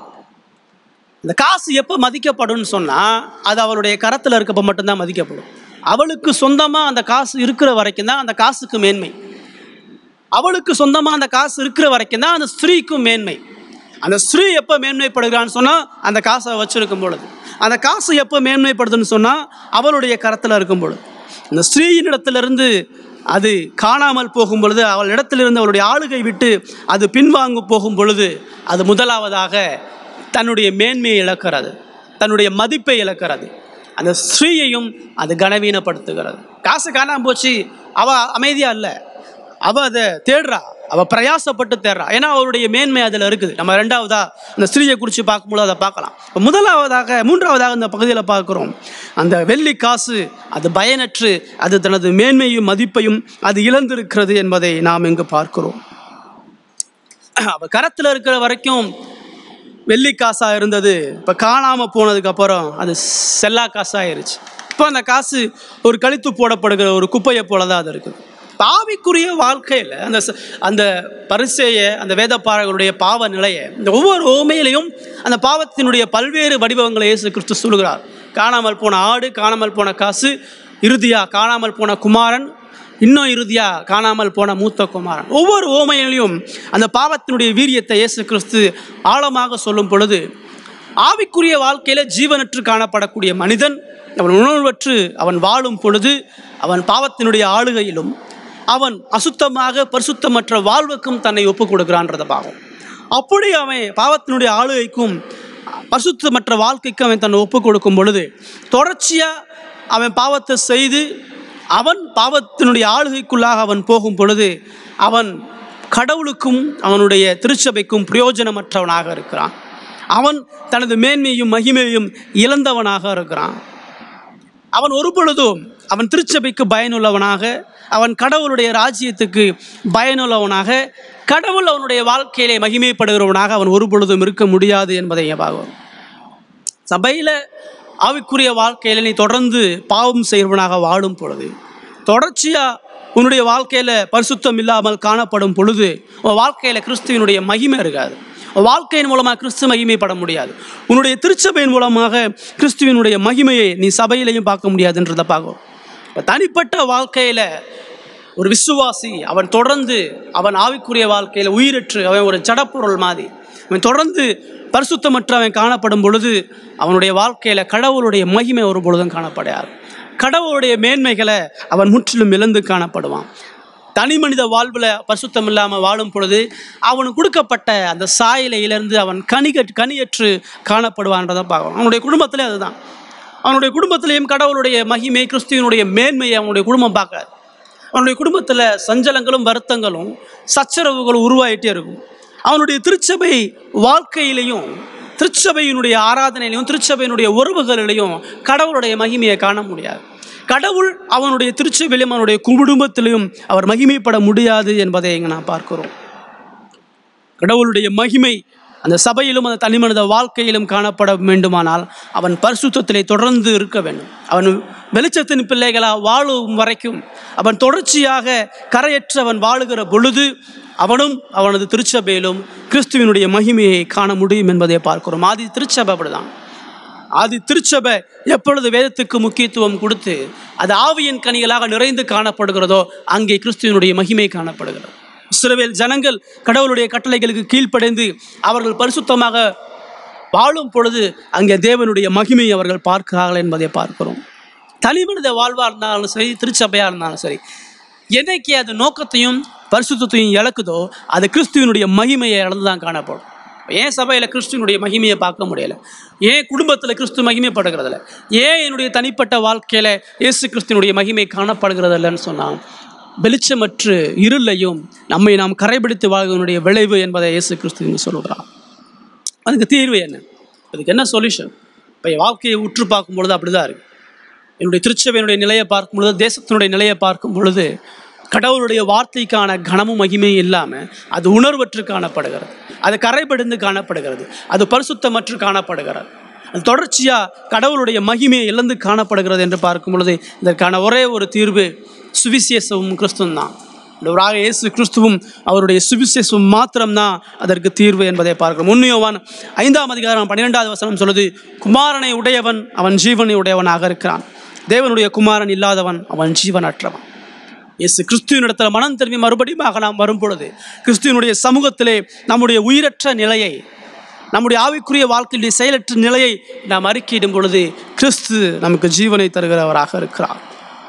இந்த காசு எப்போ மதிக்கப்படும்னு சொன்னால் அது அவளுடைய கரத்தில் இருக்கப்போ மட்டும்தான் மதிக்கப்படும் அவளுக்கு சொந்தமாக அந்த காசு இருக்கிற வரைக்கும் தான் அந்த காசுக்கு மேன்மை அவளுக்கு சொந்தமாக அந்த காசு இருக்கிற வரைக்கும் தான் அந்த ஸ்திரீக்கும் மேன்மை அந்த ஸ்திரீ எப்போ மேன்மைப்படுகிறான்னு சொன்னால் அந்த காசை வச்சிருக்கும் பொழுது அந்த காசு எப்போ மேன்மைப்படுதுன்னு சொன்னால் அவளுடைய கரத்தில் இருக்கும் பொழுது அந்த ஸ்திரீயின் இடத்திலிருந்து அது காணாமல் போகும் பொழுது அவள் இடத்திலிருந்து அவளுடைய ஆளுகை விட்டு அது பின்வாங்க போகும் பொழுது அது முதலாவதாக தன்னுடைய மேன்மையை இழக்கிறது தன்னுடைய மதிப்பை இழக்கிறது அந்த ஸ்ரீயையும் அது கனவீனப்படுத்துகிறது காசு காணாமல் போச்சு அவள் அமைதியாக இல்லை அவள் அதை தேடுறா அவள் பிரயாசப்பட்டு தேடுறா ஏன்னா அவளுடைய மேன்மை அதில் இருக்குது நம்ம ரெண்டாவதா அந்த ஸ்திரீயை குறித்து பார்க்கும்போது அதை பார்க்கலாம் இப்போ முதலாவதாக மூன்றாவதாக இந்த பகுதியில் பார்க்குறோம் அந்த வெள்ளி காசு அது பயனற்று அது தனது மேன்மையும் மதிப்பையும் அது இழந்திருக்கிறது என்பதை நாம் இங்கு பார்க்கிறோம் அவள் கரத்தில் இருக்கிற வரைக்கும் வெள்ளி காசாக இருந்தது இப்போ காணாமல் போனதுக்கப்புறம் அது செல்லா காசாயிருச்சு இப்போ அந்த காசு ஒரு கழித்து போடப்படுகிற ஒரு குப்பையை போல தான் அது இருக்குது பாவிக்குரிய வாழ்க்கையில் அந்த ச- அந்த பரிசேய அந்த வேதப்பாரர்களுடைய பாவ நிலையை இந்த ஒவ்வொரு ஓமையிலையும் அந்த பாவத்தினுடைய பல்வேறு வடிவங்களை இயேசு கிறிஸ்து சொல்கிறார் காணாமல் போன ஆடு காணாமல் போன காசு இறுதியா காணாமல் போன குமாரன் இன்னும் இறுதியா காணாமல் போன மூத்த குமாரன் ஒவ்வொரு ஓமையிலையும் அந்த பாவத்தினுடைய வீரியத்தை இயேசு கிறிஸ்து ஆழமாக சொல்லும் பொழுது ஆவிக்குரிய வாழ்க்கையில ஜீவனற்று காணப்படக்கூடிய மனிதன் அவன் உணர்வற்று அவன் வாழும் பொழுது அவன் பாவத்தினுடைய ஆளுகையிலும் அவன் அசுத்தமாக பரிசுத்தமற்ற வாழ்வுக்கும் தன்னை ஒப்புக் கொடுக்கிறான்றத பாவம் அப்படி அவன் பாவத்தினுடைய ஆளுகைக்கும் பரிசுத்தமற்ற வாழ்க்கைக்கும் அவன் தன்னை ஒப்புக் கொடுக்கும் பொழுது தொடர்ச்சியாக அவன் பாவத்தை செய்து அவன் பாவத்தினுடைய ஆளுகைக்குள்ளாக அவன் போகும் பொழுது அவன் கடவுளுக்கும் அவனுடைய திருச்சபைக்கும் பிரயோஜனமற்றவனாக இருக்கிறான் அவன் தனது மேன்மையும் மகிமையும் இழந்தவனாக இருக்கிறான் அவன் ஒரு பொழுதும் அவன் திருச்சபைக்கு பயனுள்ளவனாக அவன் கடவுளுடைய ராஜ்யத்துக்கு பயனுள்ளவனாக கடவுள் அவனுடைய வாழ்க்கையிலே மகிமைப்படுகிறவனாக அவன் ஒரு பொழுதும் இருக்க முடியாது என்பதை இங்கே பார்க்கிறோம் சபையில் ஆவிக்குரிய வாழ்க்கையில் நீ தொடர்ந்து பாவம் செய்கிறவனாக வாழும் பொழுது தொடர்ச்சியாக உன்னுடைய வாழ்க்கையில் பரிசுத்தம் இல்லாமல் காணப்படும் பொழுது உன் வாழ்க்கையில் கிறிஸ்துவனுடைய மகிமை இருக்காது வாழ்க்கையின் மூலமாக கிறிஸ்து மகிமைப்பட முடியாது உன்னுடைய திருச்சபையின் மூலமாக கிறிஸ்துவினுடைய மகிமையை நீ சபையிலையும் பார்க்க முடியாதுன்றதை பார்க்கணும் இப்போ தனிப்பட்ட வாழ்க்கையில் ஒரு விசுவாசி அவன் தொடர்ந்து அவன் ஆவிக்குரிய வாழ்க்கையில் உயிரற்று அவன் ஒரு ஜடப்பொருள் மாதிரி அவன் தொடர்ந்து பரிசுத்தமற்ற அவன் காணப்படும் பொழுது அவனுடைய வாழ்க்கையில் கடவுளுடைய மகிமை ஒரு பொழுதும் காணப்படாது கடவுளுடைய மேன்மைகளை அவன் முற்றிலும் இழந்து காணப்படுவான் தனி மனித வாழ்வில் பரிசுத்தம் இல்லாமல் வாழும் பொழுது அவனுக்கு கொடுக்கப்பட்ட அந்த சாயலையிலிருந்து அவன் கனிக கனியற்று காணப்படுவான்றதை பார்க்கணும் அவனுடைய குடும்பத்திலே அதுதான் அவனுடைய குடும்பத்திலையும் கடவுளுடைய மகிமை கிறிஸ்துவனுடைய மேன்மையை அவனுடைய குடும்பம் பார்க்காது அவனுடைய குடும்பத்தில் சஞ்சலங்களும் வருத்தங்களும் சச்சரவுகளும் உருவாயிட்டே இருக்கும் அவனுடைய திருச்சபை வாழ்க்கையிலையும் திருச்சபையினுடைய ஆராதனையிலையும் திருச்சபையினுடைய உறவுகளிலையும் கடவுளுடைய மகிமையை காண முடியாது கடவுள் அவனுடைய திருச்சபையிலும் அவனுடைய குடும்பத்திலையும் அவர் மகிமைப்பட முடியாது என்பதை இங்கே நான் பார்க்கிறோம் கடவுளுடைய மகிமை அந்த சபையிலும் அந்த தனிமனித வாழ்க்கையிலும் காணப்பட வேண்டுமானால் அவன் பரிசுத்தத்திலே தொடர்ந்து இருக்க வேண்டும் அவன் வெளிச்சத்தின் பிள்ளைகளா வாழும் வரைக்கும் அவன் தொடர்ச்சியாக கரையற்றவன் வாழுகிற பொழுது அவனும் அவனது திருச்சபையிலும் கிறிஸ்துவினுடைய மகிமையை காண முடியும் என்பதை பார்க்கிறோம் ஆதி திருச்சபை அப்படிதான் ஆதி திருச்சபை எப்பொழுது வேதத்துக்கு முக்கியத்துவம் கொடுத்து அது ஆவியின் கனிகளாக நிறைந்து காணப்படுகிறதோ அங்கே கிறிஸ்துவனுடைய மகிமை காணப்படுகிறது இஸ்ரவேல் ஜனங்கள் கடவுளுடைய கட்டளைகளுக்கு கீழ்ப்படைந்து அவர்கள் பரிசுத்தமாக வாழும் பொழுது அங்கே தேவனுடைய மகிமையை அவர்கள் பார்க்கிறார்கள் என்பதை பார்க்கிறோம் தனி மனித வாழ்வாக இருந்தாலும் சரி திருச்சபையாக இருந்தாலும் சரி என்னைக்கு அது நோக்கத்தையும் பரிசுத்தத்தையும் இழக்குதோ அது கிறிஸ்துவனுடைய மகிமையை இழந்து தான் காணப்படும் ஏன் சபையில் கிறிஸ்துவனுடைய மகிமையை பார்க்க முடியல ஏன் குடும்பத்தில் கிறிஸ்து மகிமைப்படுகிறதில்ல ஏன் என்னுடைய தனிப்பட்ட வாழ்க்கையில் இயேசு கிறிஸ்துவனுடைய மகிமை காணப்படுகிறதில்லன்னு சொன்னால் வெளிச்சமற்று இருளையும் நம்மை நாம் கரைபிடித்து வாழ்வதனுடைய விளைவு என்பதை இயேசு கிறிஸ்து சொல்கிறார் அதுக்கு தீர்வு என்ன அதுக்கு என்ன சொல்யூஷன் இப்போ என் வாழ்க்கையை உற்று பார்க்கும் பொழுது அப்படி தான் இருக்கு என்னுடைய திருச்சபையினுடைய நிலையை பார்க்கும் பொழுது தேசத்தினுடைய நிலையை பார்க்கும் பொழுது கடவுளுடைய வார்த்தைக்கான கனமும் மகிமையும் இல்லாமல் அது உணர்வற்று காணப்படுகிறது அது கரைபடிந்து காணப்படுகிறது அது பரிசுத்தமற்று காணப்படுகிறது அது தொடர்ச்சியாக கடவுளுடைய மகிமையை இழந்து காணப்படுகிறது என்று பார்க்கும் பொழுது இதற்கான ஒரே ஒரு தீர்வு சுவிசேஷமும் கிறிஸ்துவும் தான் ஆண்டவராக இயேசு கிறிஸ்துவும் அவருடைய சுவிசேஷம் மாத்திரம்தான் அதற்கு தீர்வு என்பதை பார்க்கிறோம் உண்மையோவான் ஐந்தாம் அதிகாரம் பன்னிரெண்டாவது வசனம் சொல்லுது குமாரனை உடையவன் அவன் ஜீவனை உடையவனாக இருக்கிறான் தேவனுடைய குமாரன் இல்லாதவன் அவன் ஜீவனற்றவன் இயேசு கிறிஸ்துவனிடத்தில் மனம் திரும்பி மறுபடியும் நாம் வரும் பொழுது கிறிஸ்துவனுடைய சமூகத்திலே நம்முடைய உயிரற்ற நிலையை நம்முடைய ஆவிக்குரிய வாழ்க்கையுடைய செயலற்ற நிலையை நாம் அறிக்கையிடும் பொழுது கிறிஸ்து நமக்கு ஜீவனை தருகிறவராக இருக்கிறார்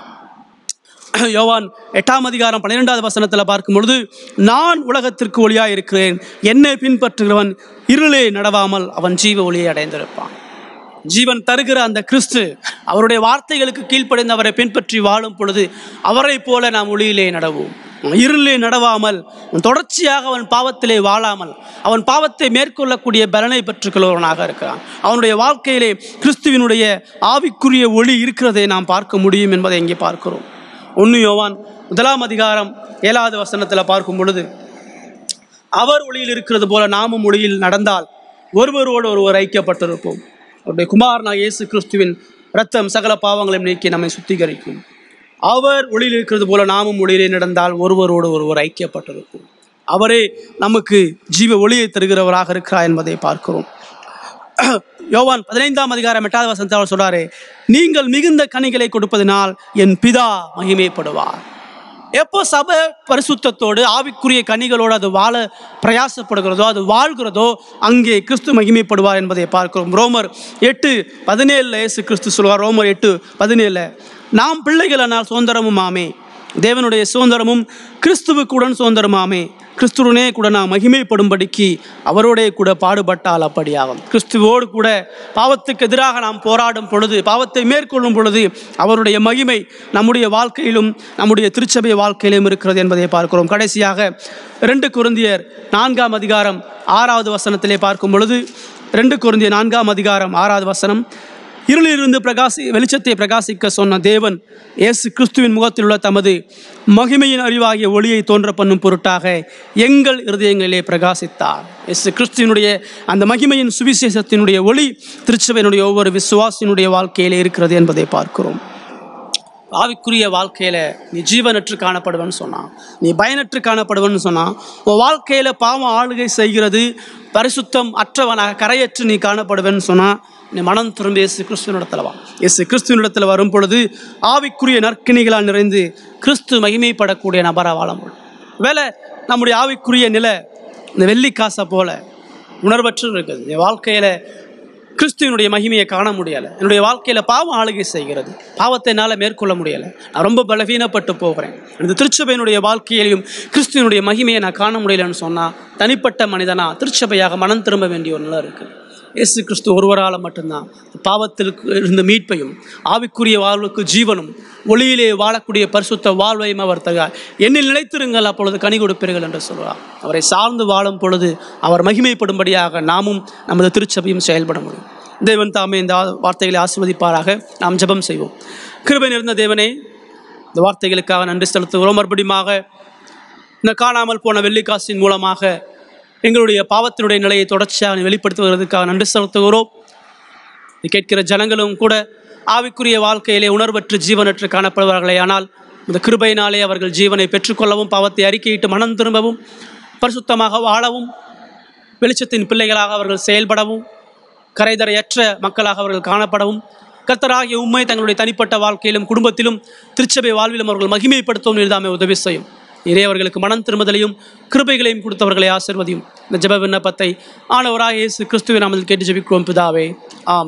யோவான் எட்டாம் அதிகாரம் பன்னிரெண்டாவது வசனத்தில் பார்க்கும் பொழுது நான் உலகத்திற்கு ஒளியாக இருக்கிறேன் என்னை பின்பற்றுகிறவன் இருளே நடவாமல் அவன் ஜீவ ஒளியை அடைந்திருப்பான் ஜீவன் தருகிற அந்த கிறிஸ்து அவருடைய வார்த்தைகளுக்கு கீழ்ப்படைந்து அவரை பின்பற்றி வாழும் பொழுது அவரை போல நாம் ஒளியிலே நடவோம் இருளிலே நடவாமல் தொடர்ச்சியாக அவன் பாவத்திலே வாழாமல் அவன் பாவத்தை மேற்கொள்ளக்கூடிய பலனை பெற்றுக்கொள்வனாக இருக்கிறான் அவனுடைய வாழ்க்கையிலே கிறிஸ்துவினுடைய ஆவிக்குரிய ஒளி இருக்கிறதை நாம் பார்க்க முடியும் என்பதை இங்கே பார்க்கிறோம் ஒன்று யோவான் முதலாம் அதிகாரம் ஏழாவது வசனத்தில் பார்க்கும் பொழுது அவர் ஒளியில் இருக்கிறது போல நாமும் ஒளியில் நடந்தால் ஒருவரோடு ஒருவர் ஐக்கியப்பட்டிருப்போம் அவருடைய குமாரனாக இயேசு கிறிஸ்துவின் ரத்தம் சகல பாவங்களையும் நீக்கி நம்மை சுத்திகரிக்கும் அவர் ஒளியில் இருக்கிறது போல நாமும் ஒளியிலே நடந்தால் ஒருவரோடு ஒருவர் ஐக்கியப்பட்டிருப்போம் அவரே நமக்கு ஜீவ ஒளியை தருகிறவராக இருக்கிறார் என்பதை பார்க்கிறோம் யோவான் பதினைந்தாம் அதிகாரம் எட்டாவது வசனத்தை அவர் சொல்றாரு நீங்கள் மிகுந்த கனிகளை கொடுப்பதனால் என் பிதா மகிமைப்படுவார் எப்போ சபை பரிசுத்தத்தோடு ஆவிக்குரிய கனிகளோடு அது வாழ பிரயாசப்படுகிறதோ அது வாழ்கிறதோ அங்கே கிறிஸ்து மகிமைப்படுவார் என்பதை பார்க்கிறோம் ரோமர் எட்டு பதினேழில் இயேசு கிறிஸ்து சொல்வார் ரோமர் எட்டு பதினேழில் நாம் பிள்ளைகளானால் சுதந்திரமுமாமே தேவனுடைய சுதந்திரமும் கிறிஸ்துவுக்குடன் சுதந்திரமாமே கிறிஸ்துவனே கூட நாம் மகிமைப்படும்படிக்கு அவரோடே கூட பாடுபட்டால் அப்படியாகும் கிறிஸ்துவோடு கூட பாவத்துக்கு எதிராக நாம் போராடும் பொழுது பாவத்தை மேற்கொள்ளும் பொழுது அவருடைய மகிமை நம்முடைய வாழ்க்கையிலும் நம்முடைய திருச்சபை வாழ்க்கையிலும் இருக்கிறது என்பதை பார்க்கிறோம் கடைசியாக ரெண்டு குருந்தியர் நான்காம் அதிகாரம் ஆறாவது வசனத்திலே பார்க்கும் பொழுது ரெண்டு குருந்திய நான்காம் அதிகாரம் ஆறாவது வசனம் இருளிலிருந்து பிரகாசி வெளிச்சத்தை பிரகாசிக்க சொன்ன தேவன் இயேசு கிறிஸ்துவின் முகத்தில் உள்ள தமது மகிமையின் அறிவாகிய ஒளியை தோன்ற பண்ணும் பொருட்டாக எங்கள் இருதயங்களிலே பிரகாசித்தார் இயேசு கிறிஸ்துவினுடைய அந்த மகிமையின் சுவிசேஷத்தினுடைய ஒளி திருச்சபையினுடைய ஒவ்வொரு விசுவாசினுடைய வாழ்க்கையிலே இருக்கிறது என்பதை பார்க்கிறோம் ஆவிக்குரிய வாழ்க்கையில் நீ ஜீவனற்று காணப்படுவன்னு சொன்னான் நீ பயனற்று காணப்படுவன்னு சொன்னான் உன் வாழ்க்கையில் பாவம் ஆளுகை செய்கிறது பரிசுத்தம் அற்றவனாக கரையற்று நீ காணப்படுவேன்னு சொன்னால் நீ மனம் திரும்ப இயேசு கிறிஸ்துவனிடத்தில் வா இயேசு கிறிஸ்துவனிடத்தில் வரும் பொழுது ஆவிக்குரிய நற்கிணிகளால் நிறைந்து கிறிஸ்து மகிமைப்படக்கூடிய நபராக வாழ முடியும் வேலை நம்முடைய ஆவிக்குரிய நிலை இந்த வெள்ளி காசை போல உணர்வற்று இருக்குது என் வாழ்க்கையில் கிறிஸ்துவனுடைய மகிமையை காண முடியலை என்னுடைய வாழ்க்கையில் பாவம் ஆளுகை செய்கிறது பாவத்தை என்னால் மேற்கொள்ள முடியலை நான் ரொம்ப பலவீனப்பட்டு போகிறேன் இந்த திருச்சபையினுடைய வாழ்க்கையிலையும் கிறிஸ்துவனுடைய மகிமையை நான் காண முடியலன்னு சொன்னால் தனிப்பட்ட மனிதனா திருச்சபையாக மனம் திரும்ப வேண்டிய ஒரு நிலை இருக்குது இயேசு கிறிஸ்து ஒருவரால் மட்டும்தான் பாவத்திற்கு இருந்த மீட்பையும் ஆவிக்குரிய வாழ்வுக்கு ஜீவனும் ஒளியிலே வாழக்கூடிய பரிசுத்த வாழ்வையும் அவர் தருகிறார் என்னில் நிலைத்திருங்கள் அப்பொழுது கனி கொடுப்பீர்கள் என்று சொல்வார் அவரை சார்ந்து வாழும் பொழுது அவர் மகிமைப்படும்படியாக நாமும் நமது திருச்சபையும் செயல்பட முடியும் தேவன் தாமே இந்த ஆ- வார்த்தைகளை ஆசிர்வதிப்பாராக நாம் ஜெபம் செய்வோம் கிருபை நிறைந்த தேவனே இந்த வார்த்தைகளுக்காக நன்றி செலுத்துகிறோம் மறுபடியுமாக இந்த காணாமல் போன வெள்ளிக்காசின் மூலமாக எங்களுடைய பாவத்தினுடைய நிலையை தொடர்ச்சியாக வெளிப்படுத்துவதற்காக நன்றி செலுத்துகிறோம் இதை கேட்கிற ஜனங்களும் கூட ஆவிக்குரிய வாழ்க்கையிலே உணர்வற்று ஜீவனற்று காணப்படுவார்களே ஆனால் இந்த கிருபையினாலே அவர்கள் ஜீவனை பெற்றுக்கொள்ளவும் பாவத்தை அறிக்கையிட்டு மனம் திரும்பவும் பரிசுத்தமாக வாழவும் வெளிச்சத்தின் பிள்ளைகளாக அவர்கள் செயல்படவும் கரைதரையற்ற மக்களாக அவர்கள் காணப்படவும் கர்த்தராகிய உண்மை தங்களுடைய தனிப்பட்ட வாழ்க்கையிலும் குடும்பத்திலும் திருச்சபை வாழ்விலும் அவர்கள் மகிமைப்படுத்தவும் இதுதாமே உதவி செய்யும் இதே அவர்களுக்கு மனம் திரும்புதலையும் கிருபைகளையும் கொடுத்தவர்களை ஆசிர்வதியும் இந்த ஜெப விண்ணப்பத்தை ஆனவராக இயேசு கிறிஸ்துவின் நாமத்தில் கேட்டு ஜெபிக்கிறோம் பிதாவே ஆம்